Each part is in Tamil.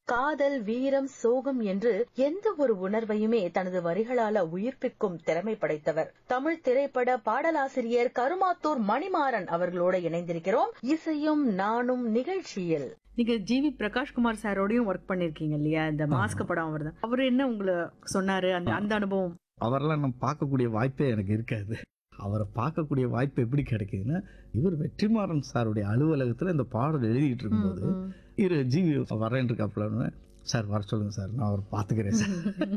காதல் வீரம் சோகம் என்று எந்த ஒரு உணர்வையுமே தனது வரிகளால உயிர்ப்பிக்கும் திறமை படைத்தவர் தமிழ் திரைப்பட பாடலாசிரியர் கருமாத்தூர் மணிமாறன் அவர்களோட இணைந்திருக்கிறோம் இசையும் நானும் நிகழ்ச்சியில் நீங்க ஜிவி பிரகாஷ்குமார் சாரோடையும் ஒர்க் பண்ணிருக்கீங்க இல்லையா இந்த மாஸ்க் படம் அவர் தான் அவர் என்ன உங்களை சொன்னாரு அந்த அந்த அனுபவம் அவரெல்லாம் நான் பார்க்கக்கூடிய வாய்ப்பே எனக்கு இருக்காது அவரை பார்க்கக்கூடிய வாய்ப்பு எப்படி கிடைக்குதுன்னா இவர் வெற்றிமாறன் சாருடைய அலுவலகத்தில் இந்த பாடல் எழுதிட்டு இருக்கும்போது இரு ஜிவி வரேன் இருக்காப்புல சார் வர சொல்லுங்க சார் நான் அவர் பார்த்துக்கிறேன் சார்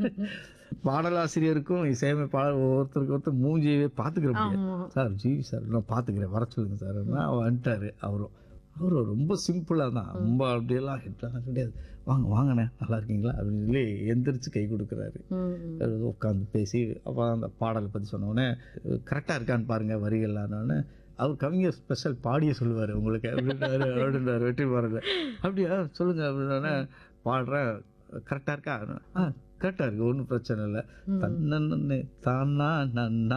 பாடலாசிரியருக்கும் இசையமைப்பாளர் ஒவ்வொருத்தருக்கு ஒருத்தர் மூஞ்சியவே பார்த்துக்கிற முடியாது ஆமா. சார் ஜிவி சார் நான் பார்த்துக்கிறேன் வர சொல்லுங்க சார் அவர் வந்துட்டாரு அவரும் அவரும் ரொம்ப சிம்பிளாக தான் ரொம்ப அப்படியெல்லாம் ஹிட்லாம் கிடையாது வாங்க வாங்கண்ணே நல்லா இருக்கீங்களா அப்படின்னு சொல்லி எந்திரிச்சு கை கொடுக்குறாரு ம். உட்காந்து பேசி அப்போ அந்த பாடலை பற்றி சொன்னோடனே கரெக்டாக இருக்கான்னு பாருங்க வரிகள்லானோடனே அவர் கவிஞர் ஸ்பெஷல் பாடிய சொல்லுவார் உங்களுக்கு அப்படின்றாரு அப்படின்றாரு வெற்றி பாருங்க அப்படியா சொல்லுங்க அப்படின்னோடனே பாடுறேன் கரெக்டாக இருக்கா ஆ கரெக்டாக இருக்கு ஒன்றும் பிரச்சனை இல்லை தன்னன்னு தானா நன்னா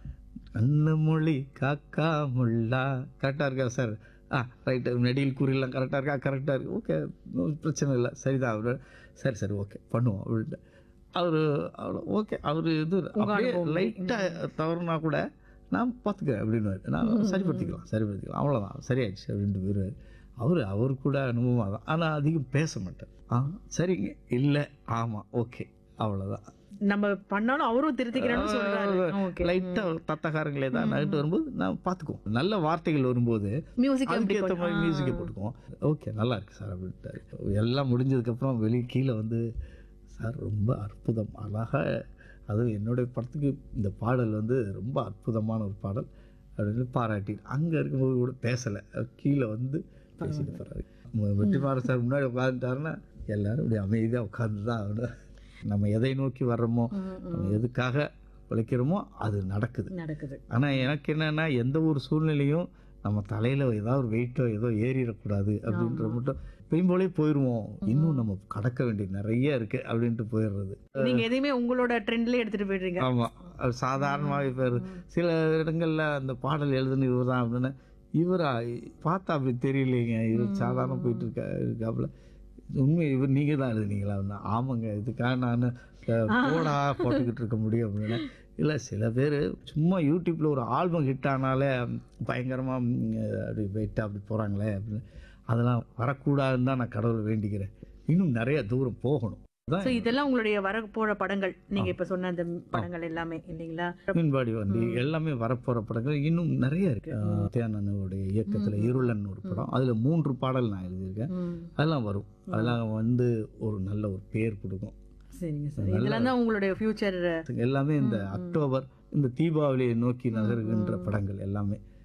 அண்ணு மொழி காக்கா முள்ளா கரெக்டாக இருக்கா சார் ஆ ரைட்டு நெடியில் குறியெல்லாம் கரெக்டாக இருக்கா கரெக்டாக இருக்கு ஓகே பிரச்சனை இல்லை சரிதான் அவரு சரி சரி ஓகே பண்ணுவோம் அப்படின்ட்டு அவர் அவ்வளோ ஓகே அவர் இது அப்படியே அனுபவம். லைட்டாக தவறுனா கூட நான் பார்த்துக்கிறேன் அப்படின்னு நான் சரிப்படுத்திக்கலாம் சரிப்படுத்திக்கலாம் அவ்வளோதான் சரியாயிடுச்சு அப்படின்ட்டு போயிடுவார் அவர் அவர் கூட அனுபவமாக தான் ஆனால் அதிகம் பேச மாட்டேன் ஆ சரிங்க இல்லை ஆமாம் ஓகே அவ்வளோதான் நம்ம பண்ணாலும் அவரும் திருத்திக்கிறேன்னு சொல்றாரு ஓகே லைட்டாக தத்தகாரங்களே தான் நகட்டு வரும்போது நான் பார்த்துக்குவோம் நல்ல வார்த்தைகள் வரும்போது மியூசிக் அதுக்கு ஏற்ற மாதிரி மியூசிக்கை போட்டுக்குவோம் ஓகே நல்லா இருக்கு சார் அப்படின்ட்டாரு எல்லாம் முடிஞ்சதுக்கப்புறம் வெளியே கீழே வந்து சார் ரொம்ப அற்புதம் அழகாக அதுவும் என்னுடைய படத்துக்கு இந்த பாடல் வந்து ரொம்ப அற்புதமான ஒரு பாடல் அப்படின்னு பாராட்டி அங்கே இருக்கும்போது கூட பேசலை கீழே வந்து பேசிட்டு போகிறாரு வெற்றிமாற சார் முன்னாடி உட்காந்துட்டாருன்னா எல்லாரும் இப்படி அமைதியாக உட்காந்து தான் ஆகணும் நம்ம எதை நோக்கி வர்றோமோ நம்ம எதுக்காக உழைக்கிறோமோ அது நடக்குது நடக்குது ஆனால் எனக்கு என்னன்னா எந்த ஒரு சூழ்நிலையும் நம்ம தலையில் ஏதாவது ஒரு வெயிட்டோ ஏதோ ஏறிடக்கூடாது அப்படின்ற மட்டும் எப்பயும் போலே போயிடுவோம் இன்னும் நம்ம கடக்க வேண்டிய நிறைய இருக்கு அப்படின்ட்டு போயிடுறது நீங்க எதையுமே உங்களோட ட்ரெண்ட்லயே எடுத்துட்டு போயிடுறீங்க ஆமாம் அது சாதாரணமாகவே போயிடுது சில இடங்கள்ல அந்த பாடல் எழுதுன இவர் தான் அப்படின்னு இவரா பார்த்தா அப்படி தெரியலைங்க இவர் சாதாரண போயிட்டு இருக்கா இருக்காப்புல உண்மை இவர் நீங்க தான் எழுதுனீங்களா அப்படின்னா ஆமாங்க இதுக்காக நான் அஹ், போடா போட்டுக்கிட்டு இருக்க முடியும் அப்படின்னு இல்லை சில பேர் சும்மா யூடியூப்ல ஒரு ஆல்பம் ஹிட் ஆனாலே பயங்கரமாக அப்படி வெயிட்டாக அப்படி போகிறாங்களே அப்படின்னு அதெல்லாம் வரக்கூடாதுன்னு தான் நான் கடவுளை வேண்டிக்கிறேன் இன்னும் நிறைய தூரம் போகணும் அதான் சோ இதெல்லாம் உங்களுடைய வர போற படங்கள் நீங்க இப்ப சொன்ன அந்த படங்கள் எல்லாமே இல்லைங்களா மீன்பாடி வண்டி எல்லாமே வரப்போற படங்கள் இன்னும் நிறைய இருக்கு தேனனுடைய இயக்கத்துல இருளன் ஒரு படம் அதுல மூன்று பாடல் நான் எழுதியிருக்கேன் ம். அதெல்லாம் வரும் அதெல்லாம் வந்து ஒரு நல்ல ஒரு பேர் கொடுக்கும் சரிங்க சார் இதெல்லாம் தான் உங்களுடைய ஃபியூச்சர் எல்லாமே இந்த அக்டோபர் இந்த தீபாவளியை நோக்கி நகருகின்ற படங்கள் எல்லாமே